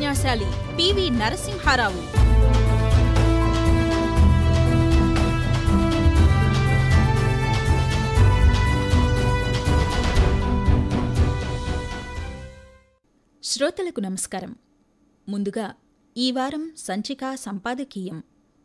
ప్రజ్ఞాశాలి PV Narasimha Rao శ్రోతలకు నమస్కారం ముందుగా ఈ వారం సంచికా సంపాదకీయం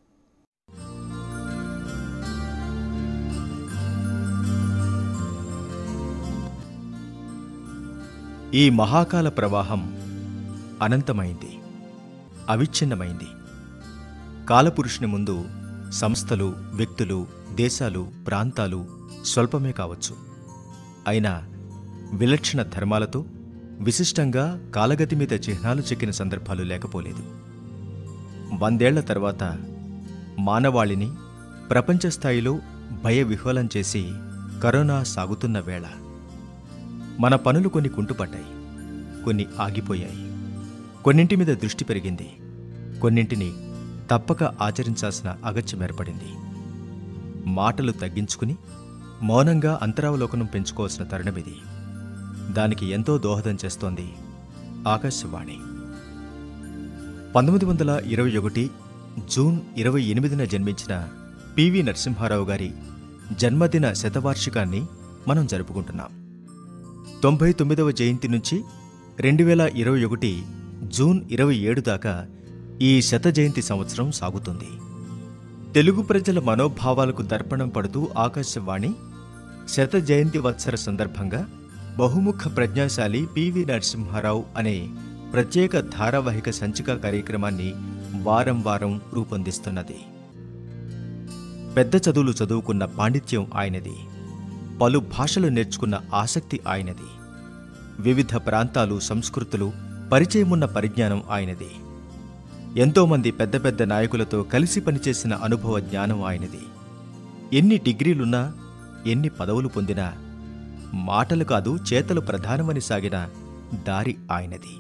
ఈ మహాకాల ప్రవాహం అనంతమైంది అవిచ్ఛిన్నమైంది కాలపురుషుని ముందు సంస్థలు వ్యక్తులు దేశాలు ప్రాంతాలు స్వల్పమే కావచ్చు అయినా విలక్షణ ధర్మాలతో విశిష్టంగా కాలగతి మీద చిహ్నాలు చెక్కిన సందర్భాలు లేకపోలేదు వందేళ్ల తర్వాత మానవాళిని ప్రపంచ స్థాయిలో భయ విహ్వలం చేసి కరోనా సాగుతున్న వేళ మన పనులు కొన్ని కుంటుపడ్డాయి కొన్ని ఆగిపోయాయి కొన్నింటి మీద దృష్టి పెరిగింది కొన్నింటిని తప్పక ఆచరించాల్సిన అగత్యం ఏర్పడింది మాటలు తగ్గించుకుని మౌనంగా అంతరావలోకనం పెంచుకోవాల్సిన తరుణమిది దానికి ఎంతో దోహదం చేస్తోంది ఆకాశవాణి పంతొమ్మిది వందల ఇరవై ఒకటి జూన్ ఇరవై ఎనిమిదిన జన్మించిన పివి నరసింహారావు గారి జన్మదిన శతవార్షికాన్ని మనం జరుపుకుంటున్నాం తొంభై తొమ్మిదవ జయంతి నుంచి రెండు వేల ఇరవై ఒకటి జూన్ ఇరవై ఏడు దాకా ఈ శత జయంతి సంవత్సరం సాగుతుంది తెలుగు ప్రజల మనోభావాలకు దర్పణం పడుతూ ఆకాశవాణి శత జయంతి వత్సర సందర్భంగా బహుముఖ ప్రజ్ఞాశాలి పివి నరసింహారావు అనే ప్రత్యేక ధారావాహిక సంచిక కార్యక్రమాన్ని వారం వారం రూపొందిస్తున్నది పెద్ద చదువులు చదువుకున్న పాండిత్యం ఆయనది పలు భాషలు నేర్చుకున్న ఆసక్తి ఆయనది వివిధ ప్రాంతాలు సంస్కృతులు పరిచయమున్న పరిజ్ఞానం ఆయనది ఎంతోమంది పెద్ద పెద్ద నాయకులతో కలిసి పనిచేసిన అనుభవ జ్ఞానం ఆయనది ఎన్ని డిగ్రీలున్నా ఎన్ని పదవులు పొందినా మాటలు కాదు చేతలు ప్రధానమని సాగిన దారి ఆయనది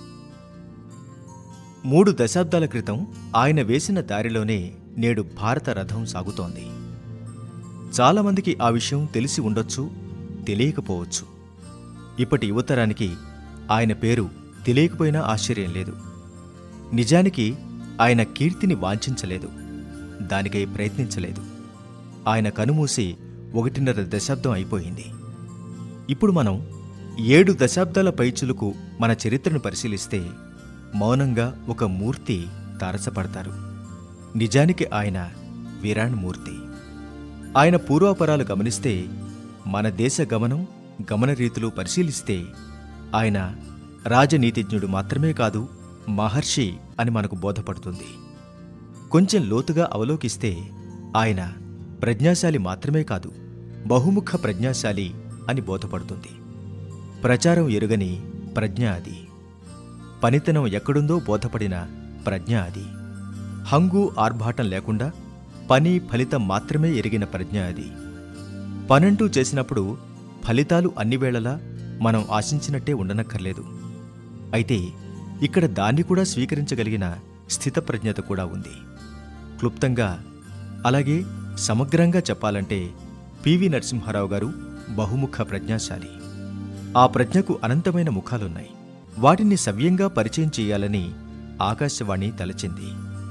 మూడు దశాబ్దాల క్రితం ఆయన వేసిన దారిలోనే నేడు భారత రథం సాగుతోంది చాలామందికి ఆ విషయం తెలిసి ఉండొచ్చు తెలియకపోవచ్చు ఇప్పటి యువతరానికి ఆయన పేరు తెలియకపోయినా ఆశ్చర్యం లేదు నిజానికి ఆయన కీర్తిని వాంఛించలేదు దానికై ప్రయత్నించలేదు ఆయన కనుమూసి ఒకటిన్నర దశాబ్దం అయిపోయింది ఇప్పుడు మనం ఏడు దశాబ్దాల పైచులకు మన చరిత్రను పరిశీలిస్తే మౌనంగా ఒక మూర్తి తారసపడతారు నిజానికి ఆయన విరాణమూర్తి ఆయన పూర్వాపరాలు గమనిస్తే మన దేశ గమనం గమన రీతులు పరిశీలిస్తే ఆయన రాజనీతిజ్ఞుడు మాత్రమే కాదు మహర్షి అని మనకు బోధపడుతుంది కొంచెం లోతుగా అవలోకిస్తే ఆయన ప్రజ్ఞాశాలి మాత్రమే కాదు బహుముఖ ప్రజ్ఞాశాలి అని బోధపడుతుంది ప్రచారం ఎరుగని ప్రజ్ఞ అది పనితనం ఎక్కడుందో బోధపడిన ప్రజ్ఞ అది హంగు ఆర్భాటం లేకుండా పని ఫలితం మాత్రమే ఎరిగిన ప్రజ్ఞ అది పనంటూ చేసినప్పుడు ఫలితాలు అన్ని వేళలా మనం ఆశించినట్టే ఉండనక్కర్లేదు అయితే ఇక్కడ దాన్ని కూడా స్వీకరించగలిగిన స్థితప్రజ్ఞత కూడా ఉంది క్లుప్తంగా అలాగే సమగ్రంగా చెప్పాలంటే పివి నరసింహారావు గారు బహుముఖ ప్రజ్ఞాశాలి ఆ ప్రజ్ఞకు అనంతమైన ముఖాలున్నాయి వాటిని సవ్యంగా పరిచయం చేయాలని ఆకాశవాణి తలచింది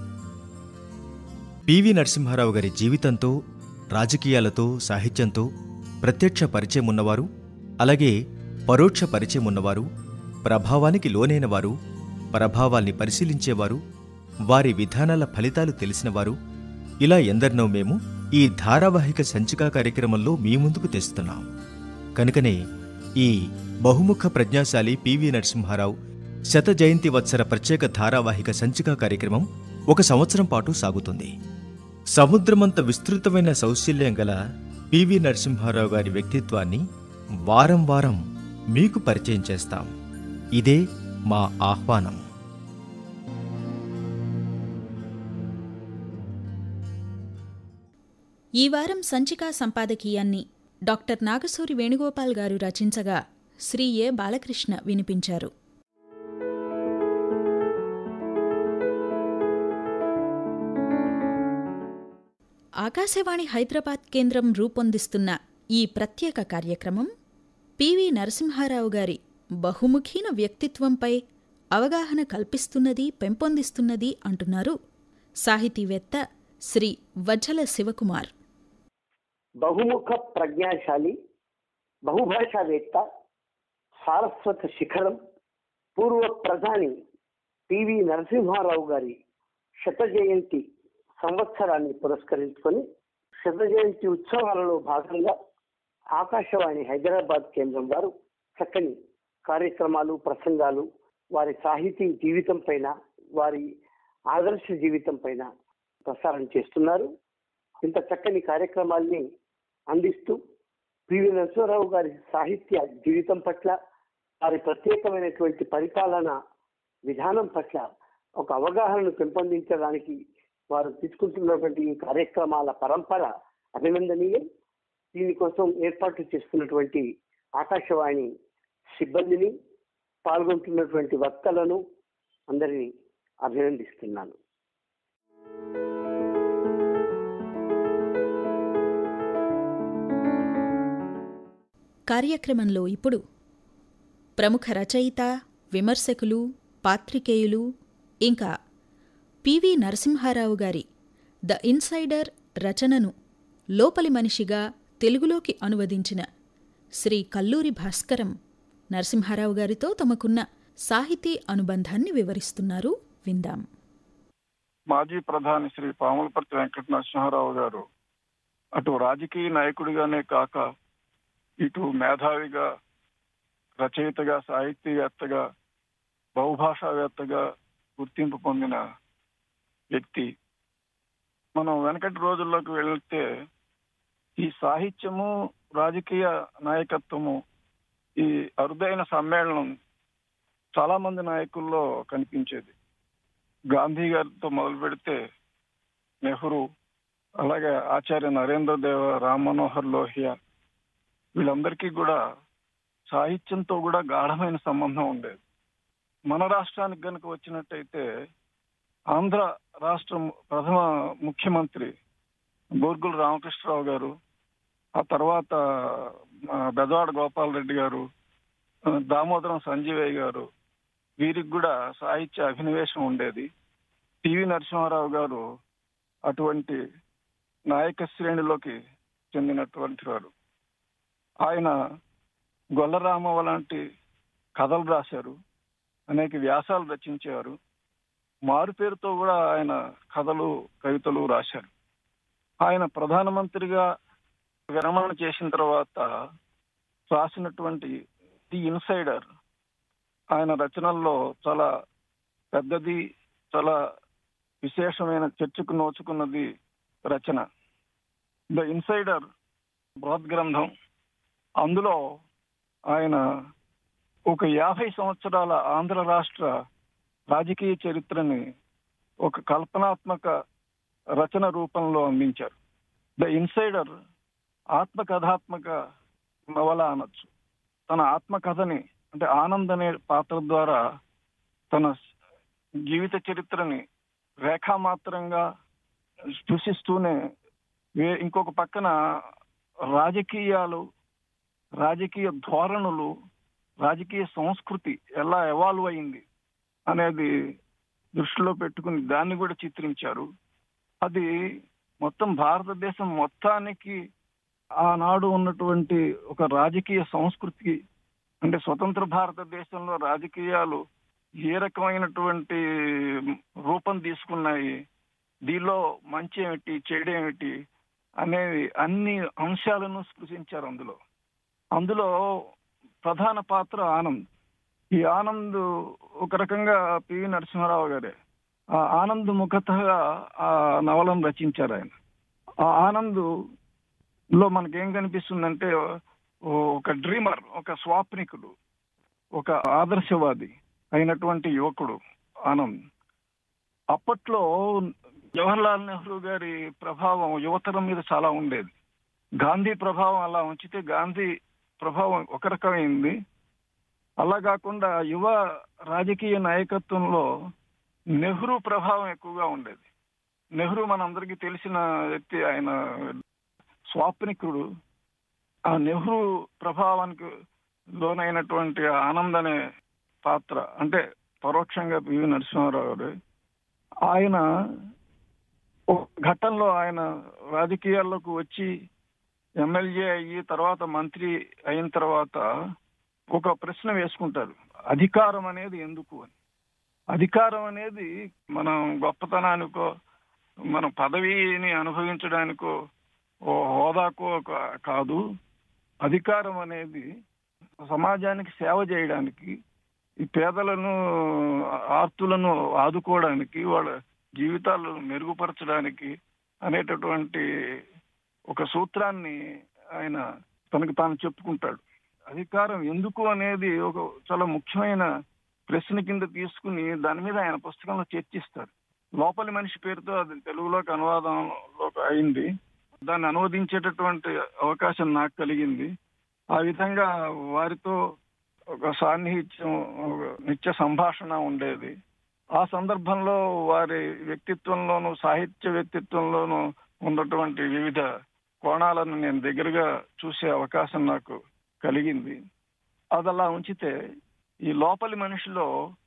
పివి నరసింహారావు గారి జీవితంతో రాజకీయాలతో సాహిత్యంతో ప్రత్యక్ష పరిచయం ఉన్నవారు అలాగే పరోక్ష పరిచయం ఉన్నవారు ప్రభావానికి లోనైన వారు ప్రభావాల్ని పరిశీలించేవారు వారి విధానాల ఫలితాలు తెలిసినవారు ఇలా ఎందరినో మేము ఈ ధారావాహిక సంచికా కార్యక్రమంలో మీ ముందుకు తెస్తున్నాం కనుకనే ఈ బహుముఖ ప్రజ్ఞాశాలి పివి నరసింహారావు శత జయంతి వత్సర ప్రత్యేక ధారావాహిక సంచికా కార్యక్రమం ఒక సంవత్సరం పాటు సాగుతుంది సముద్రమంత విస్తృతమైన సౌశల్యం గల పివి నరసింహారావు గారి వ్యక్తిత్వాన్ని వారం వారం మీకు పరిచయం చేస్తాం ఇదే మా ఆహ్వానం ఈ వారం సంచికా సంపాదకీయాన్ని డాక్టర్ నాగసూరి వేణుగోపాల్ గారు రచించగా శ్రీ ఏ బాలకృష్ణ వినిపించారు ఆకాశవాణి హైదరాబాద్ కేంద్రం రూపొందిస్తున్న ఈ ప్రత్యేక కార్యక్రమం పివి నరసింహారావు గారి బహుముఖీన వ్యక్తిత్వంపై అవగాహన కల్పిస్తున్నది పెంపొందిస్తున్నది అంటున్నారు సాహితీవేత్త శ్రీ వజ్జల శివకుమార్ బహుముఖ ప్రజ్ఞాశాలి బహుభాషావేత్త సారస్వత శిఖరం పూర్వ ప్రధాని పివి నరసింహారావు గారి శత జయంతి సంవత్సరాన్ని పురస్కరించుకొని శత జయంతి ఉత్సవాలలో భాగంగా ఆకాశవాణి హైదరాబాద్ కేంద్రం వారు చక్కని కార్యక్రమాలు ప్రసంగాలు వారి సాహితీ జీవితం పైన వారి ఆదర్శ జీవితం పైన ప్రసారం చేస్తున్నారు ఇంత చక్కని కార్యక్రమాల్ని అందిస్తూ పివి నరసింహారావు గారి సాహిత్య జీవితం పట్ల వారి ప్రత్యేకమైనటువంటి పరిపాలన విధానం పట్ల ఒక అవగాహనను పెంపొందించడానికి వారు తీసుకుంటున్నటువంటి ఈ కార్యక్రమాల పరంపర అభినందనీయం దీనికోసం ఏర్పాటు చేస్తున్నటువంటి ఆకాశవాణి సిబ్బందిని పాల్గొంటున్నటువంటి వక్తలను అందరినీ అభినందిస్తున్నాను కార్యక్రమంలో ఇప్పుడు ప్రముఖ రచయిత విమర్శకులు పాత్రికేయులు ఇంకా పివి నరసింహారావు గారి ద ఇన్సైడర్ రచనను లోపలి మనిషిగా తెలుగులోకి అనువదించిన శ్రీ కల్లూరి భాస్కరం నరసింహారావు గారితో తమకున్న సాహితీ అనుబంధాన్ని వివరిస్తున్నారు విందాం మాజీ ప్రధాని శ్రీ పాములపర్తి వెంకట నరసింహారావు గారు అటు రాజకీయ నాయకుడిగానే కాక ఇటు మేధావిగా రచయితగా సాహితీవేత్తగా బహుభాషావేత్తగా గుర్తింపు పొందిన వ్యక్తి మనం వెనకటి రోజుల్లోకి వెళ్తే ఈ సాహిత్యము రాజకీయ నాయకత్వము ఈ అరుదైన సమ్మేళనం చాలా మంది నాయకుల్లో కనిపించేది గాంధీ గారితో మొదలు పెడితే నెహ్రూ అలాగే ఆచార్య నరేంద్ర దేవ రామ్ మనోహర్ లోహియా వీళ్ళందరికీ కూడా సాహిత్యంతో కూడా గాఢమైన సంబంధం ఉండేది మన రాష్ట్రానికి గనుక వచ్చినట్టయితే ఆంధ్ర రాష్ట్ర ప్రథమ ముఖ్యమంత్రి బోర్గుల రామకృష్ణరావు గారు ఆ తర్వాత ఆ, బెదవాడ గోపాల్ రెడ్డి గారు ఆ, దామోదరం సంజీవయ్య గారు వీరికి కూడా సాహిత్య అభినవేశం ఉండేది టివి నరసింహారావు గారు అటువంటి నాయక శ్రేణిలోకి చెందినటువంటి వారు ఆయన గొల్లరామవ లాంటి కథలు రాశారు అనేక వ్యాసాలు రచించారు మారు పేరుతో కూడా ఆయన కథలు కవితలు రాశారు ఆయన ప్రధానమంత్రిగా విరమణ చేసిన తర్వాత రాసినటువంటి ది ఇన్సైడర్ ఆయన రచనల్లో చాలా పెద్దది చాలా విశేషమైన చర్చకు నోచుకున్నది రచన ద ఇన్సైడర్ బృహత్ గ్రంథం అందులో ఆయన ఒక యాభై సంవత్సరాల ఆంధ్ర రాష్ట్ర రాజకీయ చరిత్రని ఒక కల్పనాత్మక రచన రూపంలో అందించారు ద ఇన్సైడర్ ఆత్మకథాత్మక నవల అనొచ్చు తన ఆత్మకథని అంటే ఆనంద్ అనే పాత్ర ద్వారా తన జీవిత చరిత్రని రేఖామాత్రంగా స్పృశిస్తూనే వే ఇంకొక పక్కన రాజకీయాలు రాజకీయ ధోరణులు రాజకీయ సంస్కృతి ఎలా ఎవాల్వ్ అయింది అనేది దృష్టిలో పెట్టుకుని దాన్ని కూడా చిత్రించారు అది మొత్తం భారతదేశం మొత్తానికి ఆనాడు ఉన్నటువంటి ఒక రాజకీయ సంస్కృతి అంటే స్వతంత్ర భారతదేశంలో రాజకీయాలు ఏ రకమైనటువంటి రూపం తీసుకున్నాయి దీనిలో మంచి ఏమిటి చెడు ఏమిటి అనేవి అన్ని అంశాలను స్పృశించారు అందులో అందులో ప్రధాన పాత్ర ఆనంద్ ఈ ఆనంద్ ఒక రకంగా పివి నరసింహారావు గారే ఆ ఆనంద్ ముఖతగా ఆ నవలను రచించారు ఆయన ఆ ఆనంద్ లో మనకేం కనిపిస్తుందంటే ఒక డ్రీమర్ ఒక స్వాప్నికుడు ఒక ఆదర్శవాది అయినటువంటి యువకుడు ఆనంద్ అప్పట్లో జవహర్లాల్ నెహ్రూ గారి ప్రభావం యువతరం మీద చాలా ఉండేది గాంధీ ప్రభావం అలా ఉంచితే గాంధీ ప్రభావం ఒక రకమైంది అలా కాకుండా యువ రాజకీయ నాయకత్వంలో నెహ్రూ ప్రభావం ఎక్కువగా ఉండేది నెహ్రూ మనందరికీ తెలిసిన వ్యక్తి ఆయన స్వాప్నికుడు ఆ నెహ్రూ ప్రభావానికి లోనైనటువంటి ఆనంద్ అనే పాత్ర అంటే పరోక్షంగా పివి నరసింహారావు గారు ఆయన ఒక ఘట్టంలో ఆయన రాజకీయాల్లోకి వచ్చి ఎమ్మెల్యే అయ్యి తర్వాత మంత్రి అయిన తర్వాత ఒక ప్రశ్న వేసుకుంటారు అధికారం అనేది ఎందుకు అని అధికారం అనేది మనం గొప్పతనానికో మన పదవిని అనుభవించడానికో ఓ హోదాకో కా- కాదు అధికారం అనేది సమాజానికి సేవ చేయడానికి ఈ పేదలను ఆర్తులను ఆదుకోవడానికి వాళ్ళ జీవితాలు మెరుగుపరచడానికి అనేటటువంటి ఒక సూత్రాన్ని ఆయన తనకు తాను చెప్పుకుంటాడు అధికారం ఎందుకు అనేది ఒక చాలా ముఖ్యమైన ప్రశ్న కింద తీసుకుని దాని మీద ఆయన పుస్తకంలో చర్చిస్తారు లోపలి మనిషి పేరుతో అది తెలుగులోకి అనువాదంలోకి అయింది దాన్ని అనువదించేటటువంటి అవకాశం నాకు కలిగింది ఆ విధంగా వారితో ఒక సాన్నిహిత్యం ఒక నిత్య సంభాషణ ఉండేది ఆ సందర్భంలో వారి వ్యక్తిత్వంలోను సాహిత్య వ్యక్తిత్వంలోను ఉన్నటువంటి వివిధ కోణాలను నేను దగ్గరగా చూసే అవకాశం నాకు కలిగింది అది అలా ఉంచితే ఈ లోపలి మనిషిలో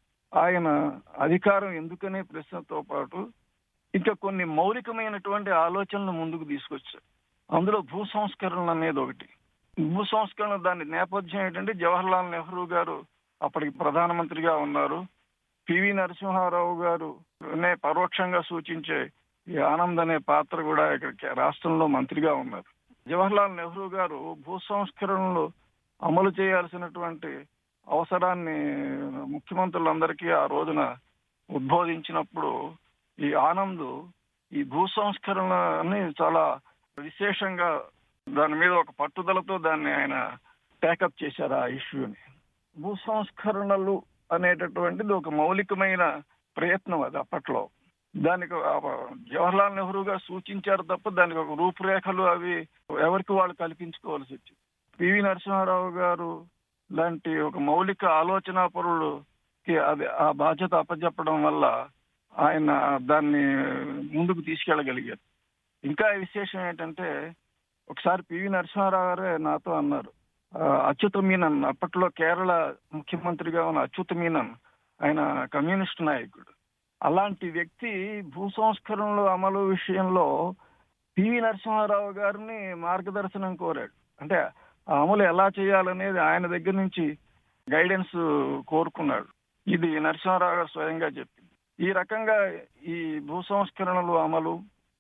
ఆయన అధికారం ఎందుకనే ప్రశ్నతో పాటు ఇంకా కొన్ని మౌలికమైనటువంటి ఆలోచనలు ముందుకు తీసుకొచ్చారు అందులో భూ సంస్కరణలు అనేది ఒకటి భూ సంస్కరణ దాని నేపథ్యం ఏంటంటే జవహర్లాల్ నెహ్రూ గారు అప్పటికి ప్రధానమంత్రిగా ఉన్నారు పివి నరసింహారావు గారు నే పరోక్షంగా సూచించే ఈ ఆనంద్ అనే పాత్ర కూడా ఇక్కడ రాష్ట్రంలో మంత్రిగా ఉన్నారు జవహర్లాల్ నెహ్రూ గారు భూ సంస్కరణలు అమలు చేయాల్సినటువంటి అవసరాన్ని ముఖ్యమంత్రులందరికీ ఆ రోజున ఉద్బోధించినప్పుడు ఈ ఆనంద్ ఈ భూ సంస్కరణని చాలా విశేషంగా దాని మీద ఒక పట్టుదలతో దాన్ని ఆయన టేకప్ చేశారు ఆ ఇష్యూని భూ సంస్కరణలు అనేటటువంటిది ఒక మౌలికమైన ప్రయత్నం అది అప్పట్లో దానికి ఆ జవహర్లాల్ నెహ్రూ గారు సూచించారు తప్ప దానికి ఒక రూపురేఖలు అవి ఎవరికి వాళ్ళు కల్పించుకోవాల్సి వచ్చింది పివి నరసింహారావు గారు లాంటి ఒక మౌలిక ఆలోచన పరులకి అది ఆ బాధ్యత అప్పచెప్పడం వల్ల ఆయన దాన్ని ముందుకు తీసుకెళ్ళగలిగారు ఇంకా విశేషం ఏంటంటే ఒకసారి పివి నరసింహారావు గారే నాతో అన్నారు ఆ, అచ్యుత మీనన్ అప్పట్లో కేరళ ముఖ్యమంత్రిగా ఉన్న అచ్యుత మీనన్ ఆయన కమ్యూనిస్ట్ నాయకుడు అలాంటి వ్యక్తి భూ సంస్కరణలు అమలు విషయంలో పివి నరసింహారావు గారిని మార్గదర్శనం కోరాడు అంటే ఆ అమలు ఎలా చేయాలనేది ఆయన దగ్గర నుంచి గైడెన్స్ కోరుకున్నాడు ఇది నరసింహారావు గారు స్వయంగా చెప్పింది ఈ రకంగా ఈ భూ సంస్కరణలు అమలు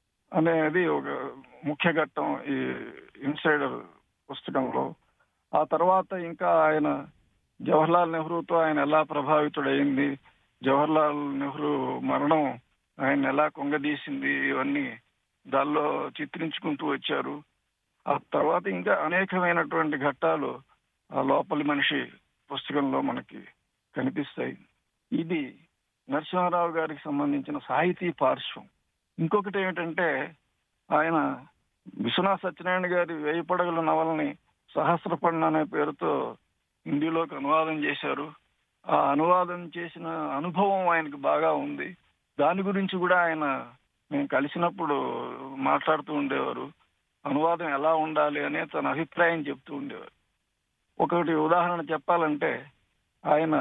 అనేది ఒక ముఖ్య ఘట్టం ఈ ఇన్సైడర్ పుస్తకంలో ఆ తర్వాత ఇంకా ఆయన జవహర్లాల్ నెహ్రూతో ఆయన ఎలా ప్రభావితుడైంది జవహర్లాల్ నెహ్రూ మరణం ఆయన ఎలా కొంగదీసింది ఇవన్నీ దానిలో చిత్రించుకుంటూ వచ్చారు ఆ తర్వాత ఇంకా అనేకమైనటువంటి ఘట్టాలు ఆ లోపలి మనిషి పుస్తకంలో మనకి కనిపిస్తాయి ఇది నరసింహారావు గారికి సంబంధించిన సాహితీ పార్శ్వం ఇంకొకటి ఏమిటంటే ఆయన విశ్వనాథ్ సత్యనారాయణ గారి వేయి పడగల నవలని సహస్రపడిన అనే పేరుతో హిందీలోకి అనువాదం చేశారు ఆ అనువాదం చేసిన అనుభవం ఆయనకు బాగా ఉంది దాని గురించి కూడా ఆయన మేము కలిసినప్పుడు మాట్లాడుతూ ఉండేవారు అనువాదం ఎలా ఉండాలి అనే తన అభిప్రాయం చెప్తూ ఉండేవారు ఒకటి ఉదాహరణ చెప్పాలంటే ఆయన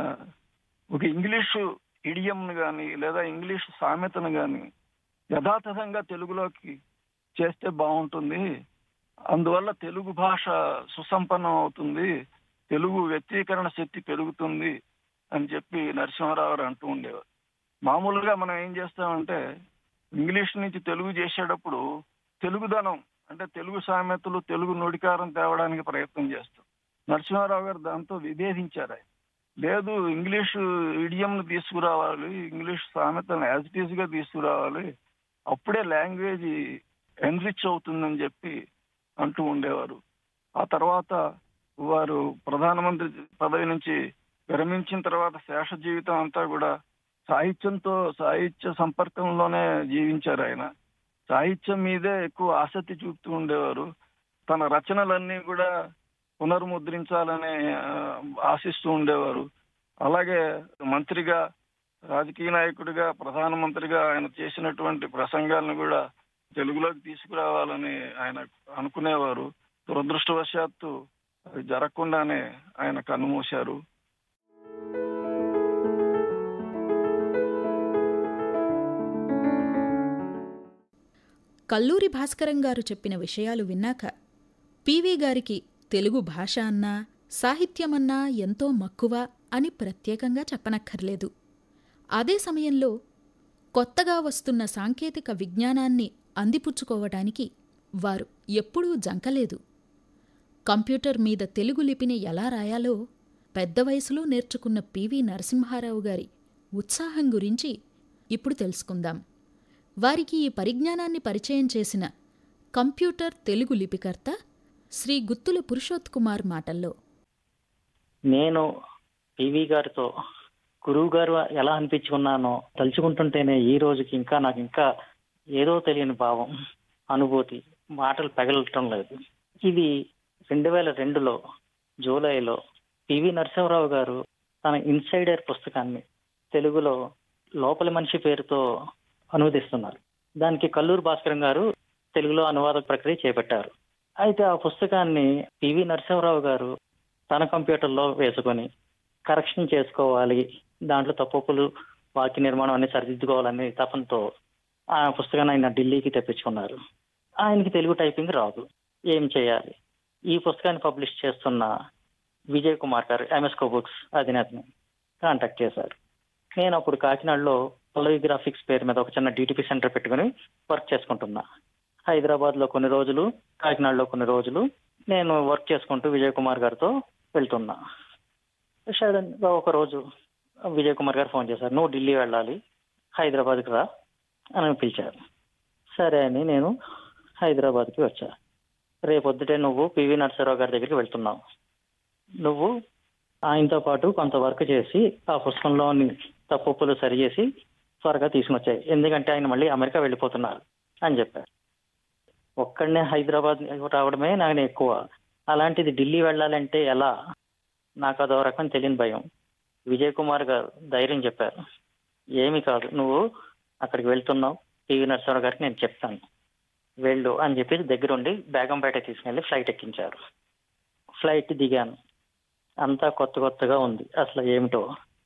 ఒక ఇంగ్లీషు ఇడియంను కానీ లేదా ఇంగ్లీషు సామెతను కానీ యథాతథంగా తెలుగులోకి చేస్తే బాగుంటుంది అందువల్ల తెలుగు భాష సుసంపన్నం అవుతుంది తెలుగు వ్యక్తీకరణ శక్తి పెరుగుతుంది అని చెప్పి నరసింహారావు గారు అంటూ ఉండేవారు మామూలుగా మనం ఏం చేస్తామంటే ఇంగ్లీష్ నుంచి తెలుగు చేసేటప్పుడు తెలుగుదనం అంటే తెలుగు సామెతలు తెలుగు నుడికారం తేవడానికి ప్రయత్నం చేస్తాం నరసింహారావు గారు దాంతో విభేదించారు ఆయన లేదు ఇంగ్లీషు ఇడియంను తీసుకురావాలి ఇంగ్లీష్ సామెతలను యాజ్ ఇట్ ఈస్ గా తీసుకురావాలి అప్పుడే లాంగ్వేజ్ ఎన్రిచ్ అవుతుందని చెప్పి అంటూ ఉండేవారు ఆ తర్వాత వారు ప్రధానమంత్రి పదవి నుంచి విరమించిన తర్వాత శేష జీవితం అంతా కూడా సాహిత్యంతో సాహిత్య సంపర్కంలోనే జీవించారు ఆయన సాహిత్యం మీదే ఎక్కువ ఆసక్తి చూపుతూ ఉండేవారు తన రచనలన్నీ కూడా పునర్ముద్రించాలని ఆ, ఆశిస్తూ ఉండేవారు అలాగే మంత్రిగా రాజకీయ నాయకుడిగా ప్రధానమంత్రిగా ఆయన చేసినటువంటి ప్రసంగాలను కూడా తెలుగులోకి తీసుకురావాలని ఆయన అనుకునేవారు దురదృష్టవశాత్తు అది జరగకుండానే ఆయన కన్నుమూశారు కల్లూరి భాస్కరం గారు చెప్పిన విషయాలు విన్నాక పీవీ గారికి తెలుగు భాష అన్నా సాహిత్యమన్నా ఎంతో మక్కువ అని ప్రత్యేకంగా చెప్పనక్కర్లేదు అదే సమయంలో కొత్తగా వస్తున్న సాంకేతిక విజ్ఞానాన్ని అందిపుచ్చుకోవటానికి వారు ఎప్పుడూ జంకలేదు కంప్యూటర్ మీద తెలుగు లిపిని ఎలా రాయాలో పెద్ద వయసులో నేర్చుకున్న పివి నరసింహారావు గారి ఉత్సాహం గురించి ఇప్పుడు తెలుసుకుందాం వారికి ఈ పరిజ్ఞానాన్ని పరిచయం చేసిన కంప్యూటర్ తెలుగు లిపికర్త శ్రీ గుత్తుల పురుషోత్ కుమార్ మాటల్లో నేను పివి గారితో గురువు గారు ఎలా అనిపించుకున్నానో తలుచుకుంటుంటేనే ఈ రోజుకి ఇంకా నాకు ఇంకా ఏదో తెలియని భావం అనుభూతి మాటలు పెగలటం లేదు ఇది రెండు వేల రెండులో జూలైలో పివి నరసింహరావు గారు తన ఇన్సైడర్ పుస్తకాన్ని తెలుగులో లోపలి మనిషి పేరుతో అనువదిస్తున్నారు దానికి కల్లూరు భాస్కరం గారు తెలుగులో అనువాద ప్రక్రియ చేపట్టారు అయితే ఆ పుస్తకాన్ని పివి నరసింహరావు గారు తన కంప్యూటర్లో వేసుకొని కరెక్షన్ చేసుకోవాలి దాంట్లో తప్పులు వాక్య నిర్మాణం అన్ని సరిదిద్దుకోవాలనే తపంతో ఆ పుస్తకాన్ని ఆయన ఢిల్లీకి తెప్పించుకున్నారు ఆయనకి తెలుగు టైపింగ్ రాదు ఏం చేయాలి ఈ పుస్తకాన్ని పబ్లిష్ చేస్తున్న విజయ్ కుమార్ గారు ఎంఎస్కో బుక్స్ అధినేతని కాంటాక్ట్ చేశారు నేను అప్పుడు కాకినాడలో పల్లవి గ్రాఫిక్స్ పేరు మీద ఒక చిన్న డిటిపి సెంటర్ పెట్టుకుని వర్క్ చేసుకుంటున్నా హైదరాబాద్ లో కొన్ని రోజులు కాకినాడలో కొన్ని రోజులు నేను వర్క్ చేసుకుంటూ విజయ్ కుమార్ గారితో వెళ్తున్నా సడన్ గా ఒక రోజు విజయ్ కుమార్ గారు ఫోన్ చేశారు నువ్వు ఢిల్లీ వెళ్ళాలి హైదరాబాద్కి రా అని పిలిచారు సరే అని నేను హైదరాబాద్కి వచ్చా రేపొద్దుటే నువ్వు పివి నరసరావు గారి దగ్గరికి వెళ్తున్నావు నువ్వు ఆయనతో పాటు కొంత వర్క్ చేసి ఆ పుస్తకంలోని తప్పులు సరిచేసి త్వరగా తీసుకొచ్చాయి ఎందుకంటే ఆయన మళ్ళీ అమెరికా వెళ్ళిపోతున్నారు అని చెప్పారు ఒక్కడనే హైదరాబాద్ రావడమే నాకు ఎక్కువ అలాంటిది ఢిల్లీ వెళ్ళాలంటే ఎలా నాకు అదో రకం తెలియని భయం విజయ్ కుమార్ గారు ధైర్యం చెప్పారు ఏమి కాదు నువ్వు అక్కడికి వెళ్తున్నావు టీవీ నరసింహరావు గారికి నేను చెప్తాను వెళ్ళు అని చెప్పేసి దగ్గరుండి బేగంపేట తీసుకెళ్లి ఫ్లైట్ ఎక్కించారు ఫ్లైట్ దిగాను అంతా కొత్త కొత్తగా ఉంది అసలు ఏమిటో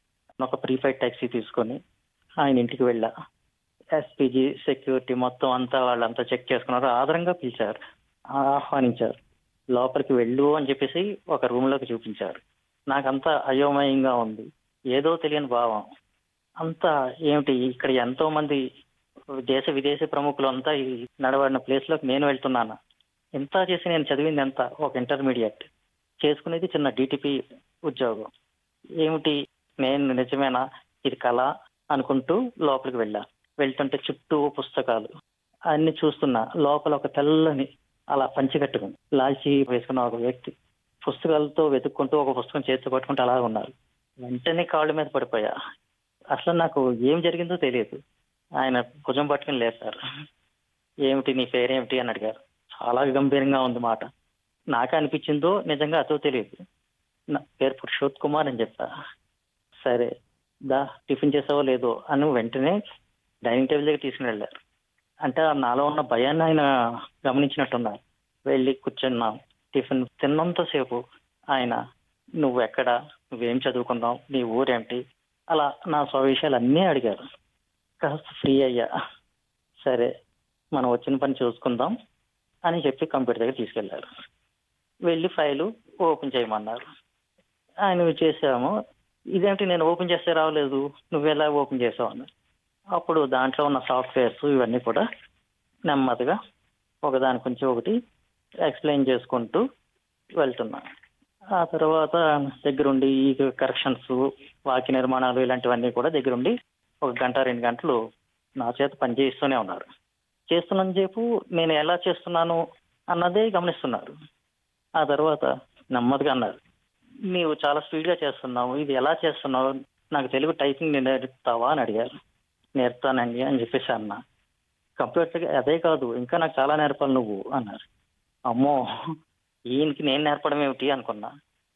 ఒక ప్రీపెయిడ్ ట్యాక్సీ తీసుకొని ఆయన ఇంటికి వెళ్ళా ఎస్పీజీ సెక్యూరిటీ మొత్తం అంతా వాళ్ళంతా చెక్ చేసుకున్నారు ఆదరంగా పిలిచారు ఆహ్వానించారు లోపలికి వెళ్ళు అని చెప్పేసి ఒక రూమ్ లోకి చూపించారు నాకంతా అయోమయంగా ఉంది ఏదో తెలియని భావం అంతా ఏమిటి ఇక్కడ ఎంతో మంది దేశ విదేశీ ప్రముఖులు అంతా ఈ నడబడిన ప్లేస్ లోకి నేను వెళ్తున్నాను ఎంత చేసి నేను చదివింది ఎంత ఒక ఇంటర్మీడియట్ చేసుకునేది చిన్న డిటిపి ఉద్యోగం ఏమిటి నేను నిజమేనా ఇది కళ అనుకుంటూ లోపలికి వెళ్ళా వెళ్తుంటే చుట్టూ పుస్తకాలు అన్ని చూస్తున్నా లోపల ఒక తెల్లని అలా పంచి కట్టుకుని లాల్చి వేసుకున్న ఒక వ్యక్తి పుస్తకాలతో వెతుక్కుంటూ ఒక పుస్తకం చేతితో పట్టుకుంటూ అలా ఉన్నారు వెంటనే కాళ్ళ మీద పడిపోయా అసలు నాకు ఏం జరిగిందో తెలియదు ఆయన భుజం పట్టుకుని లేపారు ఏమిటి నీ పేరేమిటి అని అడిగారు చాలా గంభీరంగా ఉంది మాట నాకు అనిపించిందో నిజంగా అతో తెలియదు నా పేరు పురుషోత్ కుమార్ అని చెప్పా సరే దా టిఫిన్ చేసావో లేదో అని వెంటనే డైనింగ్ టేబుల్ దగ్గర తీసుకుని వెళ్ళారు అంటే ఆ నాలో ఉన్న భయాన్ని ఆయన గమనించినట్టున్నారు వెళ్ళి కూర్చున్నాం టిఫిన్ తిన్నంతసేపు ఆయన నువ్వు ఎక్కడ నువ్వేం చదువుకున్నావు నీ ఊరేంటి అలా నా స్వవిషయాలు అన్నీ అడిగారు కాస్త ఫ్రీ అయ్యా సరే మనం వచ్చిన పని చూసుకుందాం అని చెప్పి కంప్యూటర్ దగ్గర తీసుకెళ్లారు వెళ్ళి ఫైలు ఓపెన్ చేయమన్నారు ఆయన చేసాము ఇదేంటి నేను ఓపెన్ చేస్తే రావలేదు నువ్వు ఎలా ఓపెన్ చేసావు అన్నారు అప్పుడు దాంట్లో ఉన్న సాఫ్ట్వేర్స్ ఇవన్నీ కూడా నెమ్మదిగా ఒకదాని గురించి ఒకటి ఎక్స్ప్లెయిన్ చేసుకుంటూ వెళ్తున్నా ఆ తర్వాత దగ్గరుండి ఈ కరెక్షన్స్ వాక్య నిర్మాణాలు ఇలాంటివన్నీ కూడా దగ్గరుండి ఒక గంట రెండు గంటలు నా చేత పని చేయిస్తూనే ఉన్నారు చేస్తున్నంత సేపు నేను ఎలా చేస్తున్నాను అన్నదే గమనిస్తున్నారు ఆ తర్వాత నెమ్మదిగా అన్నారు నీవు చాలా స్పీడ్గా చేస్తున్నావు ఇది ఎలా చేస్తున్నావు నాకు తెలుగు టైపింగ్ నేర్పుతావా అని అడిగారు నేర్పుతానండి అని చెప్పేసి అన్న కంప్యూటర్ అదే కాదు ఇంకా నాకు చాలా నేర్పాలి నువ్వు అన్నారు అమ్మో ఈయనకి నేను నేర్పడం ఏమిటి అనుకున్నా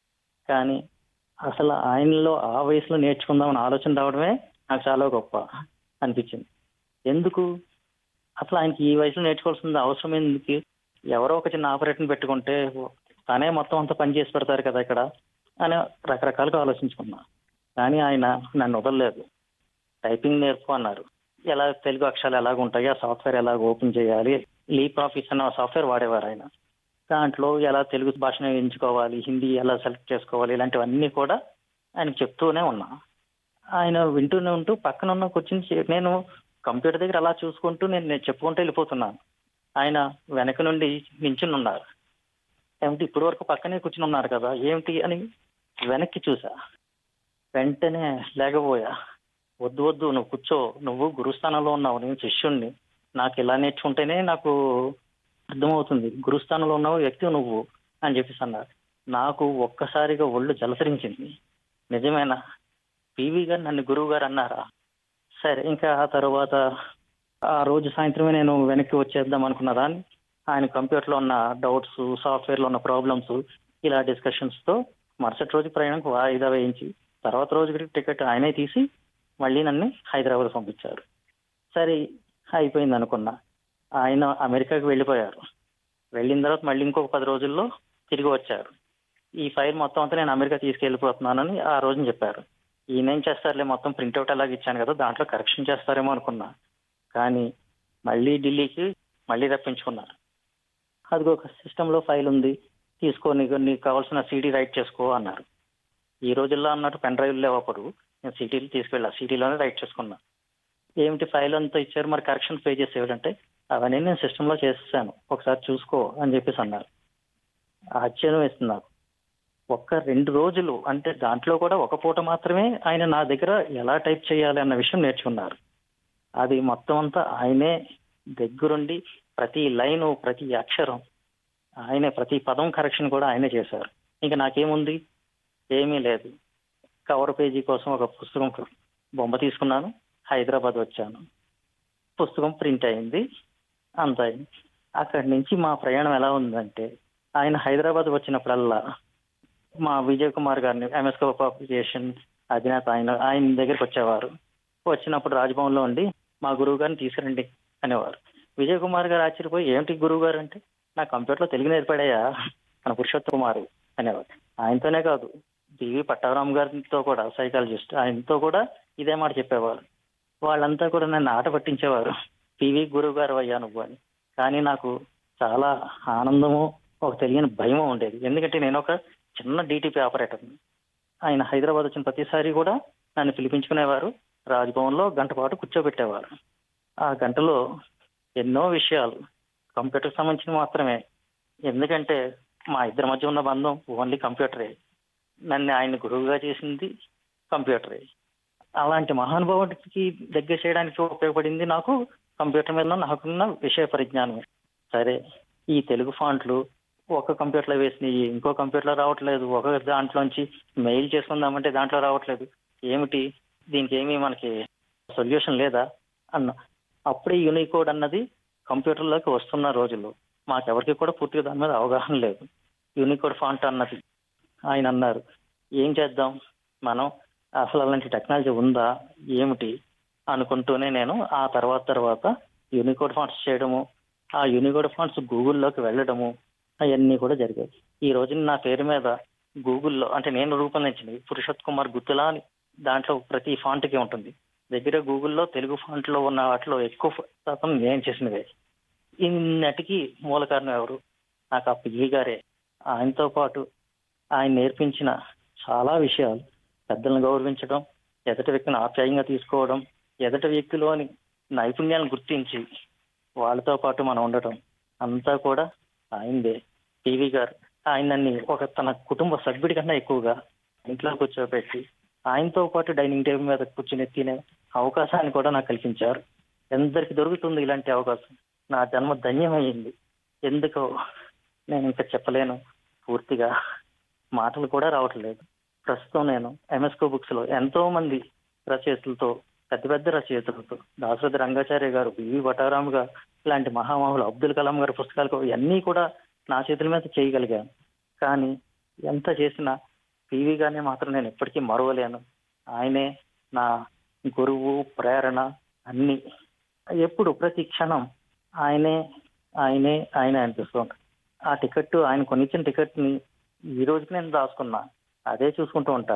కానీ అసలు ఆయనలో ఆ వయసులో నేర్చుకుందామని ఆలోచన రావడమే నాకు చాలా గొప్ప అనిపించింది ఎందుకు అసలు ఆయనకి ఈ వయసులో నేర్చుకోవాల్సిన అవసరం ఎందుకు ఎవరో ఒక చిన్న ఆపరేటర్ పెట్టుకుంటే తనే మొత్తం అంతా పని చేసి పెడతారు కదా ఇక్కడ అని రకరకాలుగా ఆలోచించుకున్నా కానీ ఆయన నన్ను వదలలేదు టైపింగ్ నేర్పు అన్నారు ఎలా తెలుగు అక్షరాలు ఎలాగ ఉంటాయి ఆ సాఫ్ట్వేర్ ఎలా ఓపెన్ చేయాలి లీప్ ఆఫీస్ అన్న సాఫ్ట్వేర్ వాడేవారు ఆయన దాంట్లో ఎలా తెలుగు భాషను ఎంచుకోవాలి హిందీ ఎలా సెలెక్ట్ చేసుకోవాలి ఇలాంటివన్నీ కూడా ఆయనకు చెప్తూనే ఉన్నా ఆయన వింటూనే ఉంటూ పక్కన ఉన్న కూర్చుని చే- నేను కంప్యూటర్ దగ్గర అలా చూసుకుంటూ నేను నేను చెప్పుకుంటూ వెళ్ళిపోతున్నాను ఆయన వెనక నుండి నించుని ఉన్నారు ఏమిటి ఇప్పటి వరకు పక్కనే కూర్చుని ఉన్నారు కదా ఏమిటి అని వెనక్కి చూసా వెంటనే లేకపోయా వద్దు వద్దు నువ్వు కూర్చో నువ్వు గురుస్థానంలో ఉన్నావు నేను శిష్యుణ్ణి నాకు ఇలా నేర్చుకుంటేనే నాకు అర్థమవుతుంది గురుస్థానంలో ఉన్నావు వ్యక్తి నువ్వు అని చెప్పేసి అన్నారు నాకు ఒక్కసారిగా ఒళ్ళు జలసరించింది నిజమేనా పివి గారు నన్ను గురువు గారు అన్నారా సరే ఇంకా ఆ తర్వాత ఆ రోజు సాయంత్రమే నేను వెనక్కి వచ్చేద్దాం అనుకున్న దాన్ని ఆయన కంప్యూటర్లో ఉన్న డౌట్స్ సాఫ్ట్వేర్లో ఉన్న ప్రాబ్లమ్స్ ఇలా డిస్కషన్స్తో మరుసటి రోజు ప్రయాణం వాయిదా వేయించి తర్వాత రోజు టికెట్ ఆయనే తీసి మళ్ళీ నన్ను హైదరాబాద్ పంపించారు సరే అయిపోయింది అనుకున్నా ఆయన అమెరికాకి వెళ్ళిపోయారు వెళ్ళిన తర్వాత మళ్ళీ ఇంకొక పది రోజుల్లో తిరిగి వచ్చారు ఈ ఫైల్ మొత్తం అంతా నేను అమెరికా తీసుకెళ్ళిపోతున్నానని ఆ రోజున చెప్పారు ఈయన ఏం చేస్తారులే మొత్తం ప్రింట్అవుట్ అలాగే ఇచ్చాను కదా దాంట్లో కరెక్షన్ చేస్తారేమో అనుకున్నా కానీ మళ్ళీ ఢిల్లీకి మళ్ళీ రప్పించుకున్నారు అదిగో ఒక సిస్టంలో ఫైల్ ఉంది తీసుకో నీకు నీకు కావాల్సిన సీడీ రైట్ చేసుకో అన్నారు ఈ రోజుల్లో అన్నట్టు పెన్ డ్రైవ్ లేవప్పుడు నేను సిటీలు తీసుకెళ్ళా సిటీలోనే రైట్ చేసుకున్నా ఏమిటి ఫైల్ అంతా ఇచ్చారు మరి కరెక్షన్ పేజెస్ ఏమిటంటే అవన్నీ నేను సిస్టంలో చేసేసాను ఒకసారి చూసుకో అని చెప్పేసి అన్నారు ఆశ్చర్యం వేస్తుంది నాకు ఒక్క రెండు రోజులు అంటే దాంట్లో కూడా ఒక పూట మాత్రమే ఆయన నా దగ్గర ఎలా టైప్ చేయాలి అన్న విషయం నేర్చుకున్నారు అది మొత్తం అంతా ఆయనే దగ్గరుండి ప్రతి లైను ప్రతి అక్షరం ఆయనే ప్రతి పదం కరెక్షన్ కూడా ఆయనే చేశారు ఇంకా నాకేముంది ఏమీ లేదు కవర్ పేజీ కోసం ఒక పుస్తకం బొమ్మ తీసుకున్నాను హైదరాబాద్ వచ్చాను పుస్తకం ప్రింట్ అయింది అంత అయింది అక్కడి నుంచి మా ప్రయాణం ఎలా ఉందంటే ఆయన హైదరాబాద్ వచ్చినప్పుడల్లా మా విజయ్ కుమార్ గారిని ఎంఎస్ పబ్లికేషన్ అధినేత ఆయన ఆయన దగ్గరికి వచ్చేవారు వచ్చినప్పుడు రాజ్భవన్లో ఉండి మా గురువు గారిని తీసుకురండి అనేవారు విజయ్ కుమార్ గారు ఆశ్చర్యపోయి ఏమిటి గురువు గారు అంటే నా కంప్యూటర్లో తెలుగు నేర్పాడయ్యా మన పురుషోత్త కుమార్ అనేవారు ఆయనతోనే కాదు డివి పట్టారాం గారితో కూడా సైకాలజిస్ట్ ఆయనతో కూడా ఇదే మాట చెప్పేవారు వాళ్ళంతా కూడా నన్ను ఆట పట్టించేవారు పివి గురువు గారు అయ్యా నువ్వు అని కానీ నాకు చాలా ఆనందము ఒక తెలియని భయం ఉండేది ఎందుకంటే నేను ఒక చిన్న డిటిపి ఆపరేటర్ ఆయన హైదరాబాద్ వచ్చిన ప్రతిసారి కూడా నన్ను పిలిపించుకునేవారు రాజ్భవన్లో గంట పాటు కూర్చోబెట్టేవారు ఆ గంటలో ఎన్నో విషయాలు కంప్యూటర్ సంబంధించిన మాత్రమే ఎందుకంటే మా ఇద్దరి మధ్య ఉన్న బంధం ఓన్లీ కంప్యూటరే నన్ను ఆయన గురువుగా చేసింది కంప్యూటరే అలాంటి మహానుభావుడికి దగ్గర చేయడానికి ఉపయోగపడింది నాకు కంప్యూటర్ మీద నాకున్న విషయ పరిజ్ఞానమే సరే ఈ తెలుగు ఫాంట్లు ఒక కంప్యూటర్లో వేసినవి ఇంకో కంప్యూటర్లో రావట్లేదు ఒక దాంట్లోంచి మెయిల్ చేసుకుందామంటే దాంట్లో రావట్లేదు ఏమిటి దీనికి ఏమీ మనకి సొల్యూషన్ లేదా అన్న అప్పుడే యూనికోడ్ అన్నది కంప్యూటర్లోకి వస్తున్న రోజుల్లో మాకెవరికి కూడా పూర్తిగా దాని మీద అవగాహన లేదు యూనికోడ్ ఫాంట్ అన్నది ఆయన అన్నారు ఏం చేద్దాం మనం అసలు అలాంటి టెక్నాలజీ ఉందా ఏమిటి అనుకుంటూనే నేను ఆ తర్వాత తర్వాత యూనికోడ్ ఫాంట్స్ చేయడము ఆ యూనికోడ్ ఫాంట్స్ గూగుల్లోకి వెళ్ళడము అవన్నీ కూడా జరిగాయి ఈ రోజున నా పేరు మీద గూగుల్లో అంటే నేను రూపొందించింది పురుషోత్ కుమార్ గుత్తులా అని దాంట్లో ప్రతి ఫాంట్కి ఉంటుంది దగ్గర గూగుల్లో తెలుగు ఫాంట్లో ఉన్న వాటిలో ఎక్కువ శాతం నేను చేసినవే ఇన్నటికి మూల కారణం ఎవరు నాకు ఆ పిల్లి గారే ఆయనతో పాటు ఆయన నేర్పించిన చాలా విషయాలు పెద్దలను గౌరవించడం ఎదటి వ్యక్తిని ఆప్యాయంగా తీసుకోవడం ఎదటి వ్యక్తిలోని నైపుణ్యాలను గుర్తించి వాళ్ళతో పాటు మనం ఉండటం అంతా కూడా ఆయనదే టీవీ గారు ఆయనని ఒక తన కుటుంబ సభ్యుడి కన్నా ఎక్కువగా ఇంట్లో కూర్చోబెట్టి ఆయనతో పాటు డైనింగ్ టేబుల్ మీద కూర్చుని తినే అవకాశాన్ని కూడా నాకు కల్పించారు ఎందరికి దొరుకుతుంది ఇలాంటి అవకాశం నా జన్మ ధన్యమైంది ఎందుకో నేను ఇంకా చెప్పలేను పూర్తిగా మాటలు కూడా రావట్లేదు ప్రస్తుతం నేను ఎంఎస్కో బుక్స్ లో ఎంతో మంది రచయితలతో పెద్ద పెద్ద రచయితలతో దాసరథి రంగాచార్య గారు బివి వటారాం గారు ఇలాంటి మహామహులు అబ్దుల్ కలాం గారి పుస్తకాలు ఇవన్నీ కూడా నా చేతుల మీద చేయగలిగాను కానీ ఎంత చేసినా పివి గారిని మాత్రం నేను ఎప్పటికీ మరవలేను ఆయనే నా గురువు ప్రేరణ అన్ని ఎప్పుడు ప్రతి క్షణం ఆయనే ఆయనే ఆయనే అనిపిస్తుంది ఆ టికెట్ ఆయన కొనిచ్చిన టికెట్ ని ఈ రోజుకి నేను దాచుకున్నా అదే చూసుకుంటూ ఉంటా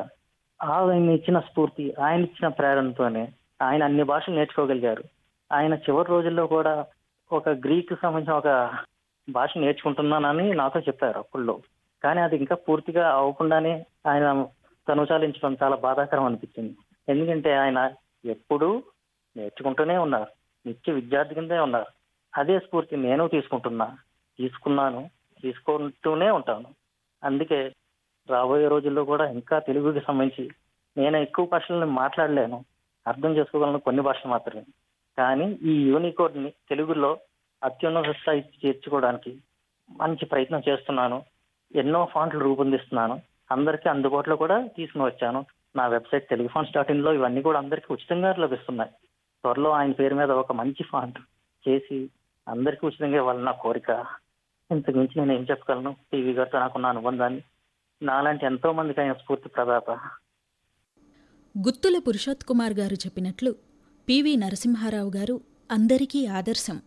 ఆయన ఇచ్చిన స్ఫూర్తి ఆయన ఇచ్చిన ప్రేరణతోనే ఆయన అన్ని భాషలు నేర్చుకోగలిగారు ఆయన చివరి రోజుల్లో కూడా ఒక గ్రీక్ సంబంధించిన ఒక భాష నేర్చుకుంటున్నానని నాతో చెప్పారు అప్పుల్లో కానీ అది ఇంకా పూర్తిగా అవ్వకుండానే ఆయన తనుచాలించడం చాలా బాధాకరం అనిపించింది ఎందుకంటే ఆయన ఎప్పుడూ నేర్చుకుంటూనే ఉన్నారు నిత్య విద్యార్థి కిందే ఉన్నారు అదే స్ఫూర్తి నేను తీసుకుంటున్నా తీసుకున్నాను తీసుకుంటూనే ఉంటాను అందుకే రాబోయే రోజుల్లో కూడా ఇంకా తెలుగుకి సంబంధించి నేను ఎక్కువ భాషలను మాట్లాడలేను అర్థం చేసుకోగలను కొన్ని భాషలు మాత్రమే కానీ ఈ యూనికోడ్ ని తెలుగులో అత్యున్నత స్థాయికి చేర్చుకోవడానికి మంచి ప్రయత్నం చేస్తున్నాను ఎన్నో ఫాంట్లు రూపొందిస్తున్నాను అందరికీ అందుబాటులో కూడా తీసుకుని వచ్చాను నా website Telugu fonts dot in లో ఇవన్నీ కూడా అందరికీ ఉచితంగా లభిస్తున్నాయి త్వరలో ఆయన పేరు మీద ఒక మంచి ఫాంట్ చేసి అందరికీ ఉచితంగా ఇవ్వాలని నా కోరిక ఇంతకు మించి నేను ఏం చెప్పగలను టీవీ గారితో నాకున్న అనుబంధాన్ని నాలాంటి ఎంతో మందికి ఆయన స్ఫూర్తి ప్రదాత గుత్తుల పురుషోత్కుమార్ గారు చెప్పినట్లు పివి నరసింహారావు గారు అందరికీ ఆదర్శం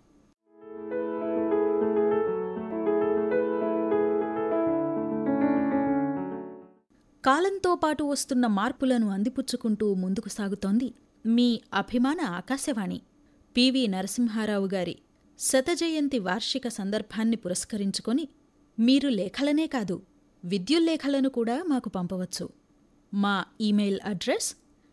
కాలంతో పాటు వస్తున్న మార్పులను అందిపుచ్చుకుంటూ ముందుకు సాగుతోంది మీ అభిమాన ఆకాశవాణి పివి నరసింహారావు గారి శతజయంతి వార్షిక సందర్భాన్ని పురస్కరించుకొని మీరు లేఖలనే కాదు విద్యుల్లేఖలను కూడా మాకు పంపవచ్చు మా email address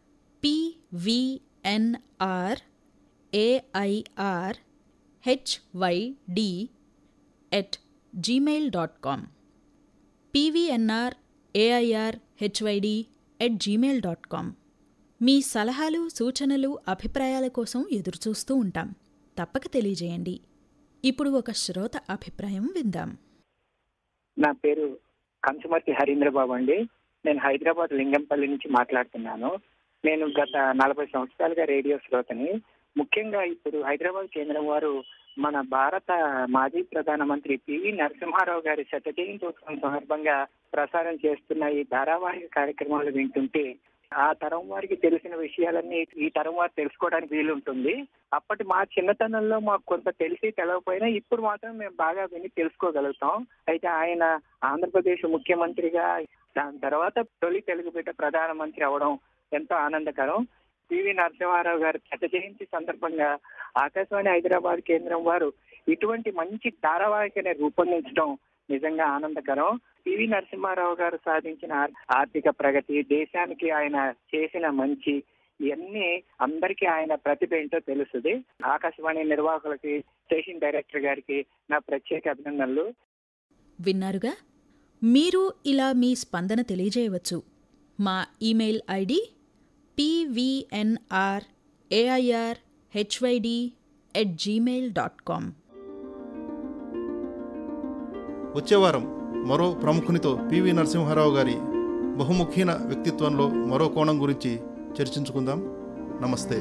P V N R A I R H Y D at Gmail dot com P V N R A I R H Y D at Gmail dot com మీ సలహాలు సూచనలు అభిప్రాయాల కోసం ఎదురుచూస్తూ ఉంటాం తప్పక తెలియజేయండి ఇప్పుడు ఒక శ్రోత అభిప్రాయం విందాం నా పేరు కంచుమర్తి హరీంద్రబాబు అండి నేను హైదరాబాద్ లింగంపల్లి నుంచి మాట్లాడుతున్నాను నేను గత నలభై సంవత్సరాలుగా రేడియో శ్రోతని ముఖ్యంగా ఇప్పుడు హైదరాబాద్ కేంద్రం వారు మన భారత మాజీ ప్రధానమంత్రి పివి నరసింహారావు గారి శత జయంతోత్సవం సందర్భంగా ప్రసారం చేస్తున్న ఈ ధారావాహిక కార్యక్రమాలు వింటుంటే ఆ తరం వారికి తెలిసిన విషయాలన్నీ ఈ తరం వారు తెలుసుకోవడానికి వీలుంటుంది అప్పటి మా చిన్నతనంలో మాకు కొంత తెలిసి తెలవకపోయినా ఇప్పుడు మాత్రం మేము బాగా విని తెలుసుకోగలుగుతాం అయితే ఆయన ఆంధ్రప్రదేశ్ ముఖ్యమంత్రిగా దాని తర్వాత తొలి తెలుగు బిడ్డ ప్రధానమంత్రి అవడం ఎంతో ఆనందకరం పివి నరసింహారావు గారి శత జయంతి సందర్భంగా ఆకాశవాణి హైదరాబాద్ కేంద్రం వారు ఇటువంటి మంచి ధారావాహికని రూపొందించడం నిజంగా ఆనందకరం పివి నరసింహారావు గారు సాధించిన ఆర్- ఆర్థిక ప్రగతి దేశానికి ఆయన చేసిన మంచి ఇవన్నీ అందరికీ ఆయన ప్రతిభ ఏంటో తెలుస్తుంది ఆకాశవాణి నిర్వాహకులకి స్టేషన్ డైరెక్టర్ గారికి నా ప్రత్యేక అభినందనలు విన్నారుగా మీరు ఇలా మీ స్పందన తెలియజేయవచ్చు మా email ID P V N R A I R H Y D at Gmail dot com వచ్చే వారం మరో ప్రముఖునితో పివి నరసింహారావు గారి బహుముఖీన వ్యక్తిత్వంలో మరో కోణం గురించి చర్చించుకుందాం నమస్తే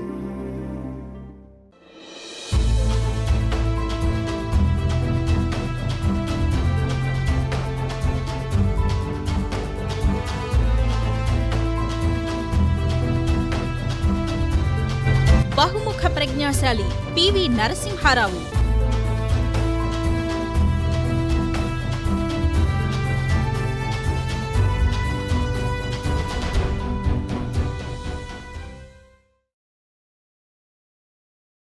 బహుముఖ ప్రజ్ఞాశాలి పివి నరసింహారావు